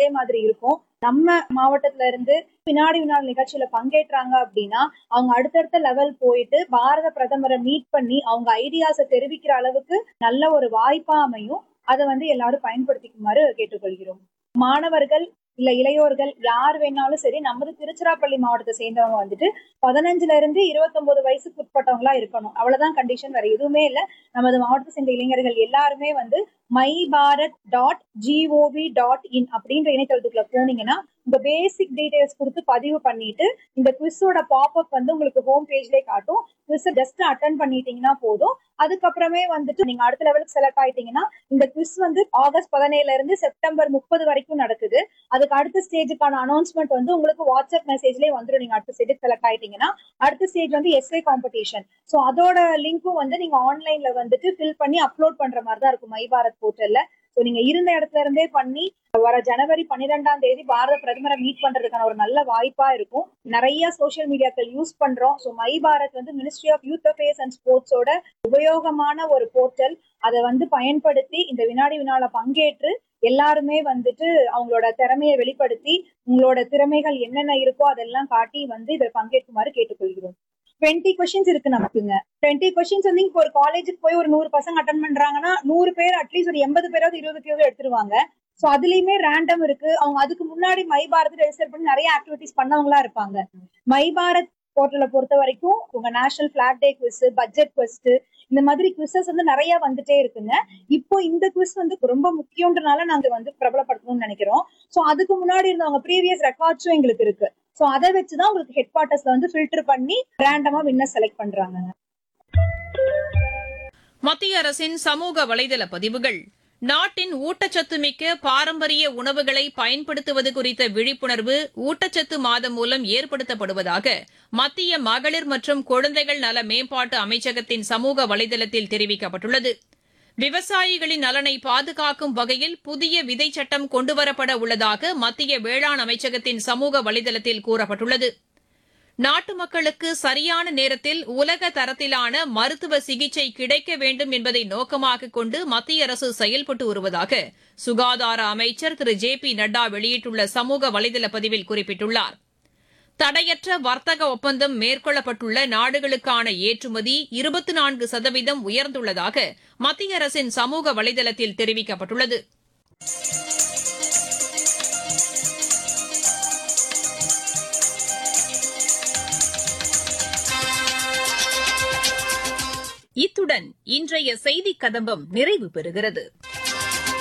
இதே மாதிரி இருக்கும் நம்ம மாவட்டத்துல இருந்து வினாடி வினாடி நிகழ்ச்சியில பங்கேற்றாங்க அப்படின்னா அவங்க அடுத்தடுத்த லெவல் போயிட்டு பாரத பிரதமரை மீட் பண்ணி அவங்க ஐடியாஸை தெரிவிக்கிற அளவுக்கு நல்ல ஒரு வாய்ப்பா அமையும் அதை வந்து எல்லாரும் பயன்படுத்திக்குமாறு கேட்டுக்கொள்கிறோம் மாணவர்கள் இல்ல இளையோர்கள் யார் வேணாலும் சரி நமது திருச்சிராப்பள்ளி மாவட்டத்தை சேர்ந்தவங்க வந்துட்டு பதினஞ்சுல இருந்து இருபத்தொன்பது வயசுக்கு உட்பட்டவங்களா இருக்கணும் அவ்வளவுதான் கண்டிஷன் வேற எதுவுமே இல்ல நமது மாவட்டத்தை சேர்ந்த இளைஞர்கள் எல்லாருமே வந்து my Bharat dot G O V dot in அப்படின்ற இணையதளத்துக்குள்ள போனீங்கன்னா உங்க பேசிக் டீடைல்ஸ் கொடுத்து பதிவு பண்ணிட்டு இந்த குவிஸோட பாப்அப் வந்து உங்களுக்கு ஹோம் பேஜ்லயே காட்டும் குவிஸ் ஜஸ்ட் அட்டன் பண்ணிட்டீங்கன்னா போதும் அதுக்கப்புறமே வந்துட்டு நீங்க அடுத்த லெவலுக்கு செலக்ட் ஆயிட்டீங்கன்னா இந்த குவிஸ் வந்து ஆகஸ்ட் பதினேழுல இருந்து செப்டம்பர் முப்பது வரைக்கும் நடக்குது அதுக்கு அடுத்த ஸ்டேஜுக்கான அனௌன்ஸ்மெண்ட் வந்து உங்களுக்கு வாட்ஸ்அப் மெசேஜ்லயே வந்துடும் நீங்க அடுத்த ஸ்டேஜ் செலக்ட் ஆயிட்டீங்கன்னா அடுத்த ஸ்டேஜ் வந்து எஸ்ஏ காம்படிஷன் ஸோ அதோட லிங்க்கும் வந்து நீங்க ஆன்லைன்ல வந்துட்டு ஃபில் பண்ணி அப்லோட் பண்ற மாதிரி தான் இருக்கும் மை பாரத் போர்ட்டல்ல ஸோ நீங்க இருந்த இடத்துல இருந்தே பண்ணி வர ஜனவரி பன்னிரெண்டாம் தேதி பாரத பிரதமரை மீட் பண்றதுக்கான ஒரு நல்ல வாய்ப்பா இருக்கும் நிறைய சோசியல் மீடியாக்கள் யூஸ் பண்றோம் ஸோ மை பாரத் வந்து ministry of youth affairs and ஸ்போர்ட்ஸோட உபயோகமான ஒரு போர்ட்டல் அதை வந்து பயன்படுத்தி இந்த வினாடி வினால பங்கேற்று எல்லாருமே வந்துட்டு அவங்களோட திறமையை வெளிப்படுத்தி உங்களோட திறமைகள் என்னென்ன இருக்கோ அதெல்லாம் காட்டி வந்து இதில் பங்கேற்குமாறு கேட்டுக்கொள்கிறோம் டுவெண்ட்டி கொஸ்டின்ஸ் இருக்கு நமக்குங்க டுவெண்ட்டி கொஸ்டின்ஸ் வந்து இப்போ ஒரு காலேஜுக்கு போய் ஒரு நூறு பசங்க அட்டன் பண்றாங்கன்னா நூறு பேர் அட்லீஸ்ட் ஒரு எண்பது பேராவது இருபது பேராவது எடுத்துருவாங்க ஸோ அதுலயுமே ரேண்டம் இருக்கு அவங்க அதுக்கு முன்னாடி மை பாரத் ரெஜிஸ்டர் பண்ணி நிறைய ஆக்டிவிட்டிஸ் பண்ணவங்களா இருப்பாங்க மை பாரத் போர்ட்டலை பொறுத்த வரைக்கும் உங்க national block day quiz budget குவிஸ்ட் இந்த மாதிரி குவிசஸ் வந்து நிறைய வந்துட்டே இருக்குங்க இப்போ இந்த குவிஸ் வந்து ரொம்ப முக்கியன்றனால நாங்க வந்து பிரபலப்படுத்தணும்னு நினைக்கிறோம் ஸோ அதுக்கு முன்னாடி இருந்தவங்க ப்ரீவியஸ் ரெக்கார்ட்ஸும் எங்களுக்கு இருக்கு ஸோ அதை வச்சுதான் உங்களுக்கு ஹெட் குவார்ட்டர்ஸ்ல வந்து ஃபில்டர் பண்ணி ரேண்டமா வின்னர் செலக்ட் பண்றாங்க மத்திய அரசின் சமூக வலைதள பதிவுகள் நாட்டின் ஊட்டச்சத்து மிக்க பாரம்பரிய உணவுகளை பயன்படுத்துவது குறித்த விழிப்புணர்வு ஊட்டச்சத்து மாதம் மூலம் ஏற்படுத்தப்படுவதாக மத்திய மகளிர் மற்றும் குழந்தைகள் நல மேம்பாட்டு அமைச்சகத்தின் சமூக வலைதளத்தில் தெரிவிக்கப்பட்டுள்ளது விவசாயிகளின் நலனை பாதுகாக்கும் வகையில் புதிய விதை சட்டம் கொண்டுவரப்பட உள்ளதாக மத்திய வேளாண் அமைச்சகத்தின் சமூக வலைதளத்தில் கூறப்பட்டுள்ளது நாட்டு மக்களுக்கு சரியான நேரத்தில் உலக தரத்திலான மருத்துவ சிகிச்சை கிடைக்க வேண்டும் என்பதை நோக்கமாக கொண்டு மத்திய அரசு செயல்பட்டு வருவதாக சுகாதார அமைச்சர் திரு ஜே பி நட்டா வெளியிட்டுள்ள சமூக வலைதள பதிவில் குறிப்பிட்டுள்ளார் தடையற்ற வர்த்தக ஒப்பந்தம் மேற்கொள்ளப்பட்டுள்ள நாடுகளுக்கான ஏற்றுமதி இருபத்தி நான்கு சதவீதம் உயர்ந்துள்ளதாக மத்திய அரசின் சமூக வலைதளத்தில் தெரிவிக்கப்பட்டுள்ளது இத்துடன் இன்றைய செய்திக் கதம்பம் நிறைவு பெறுகிறது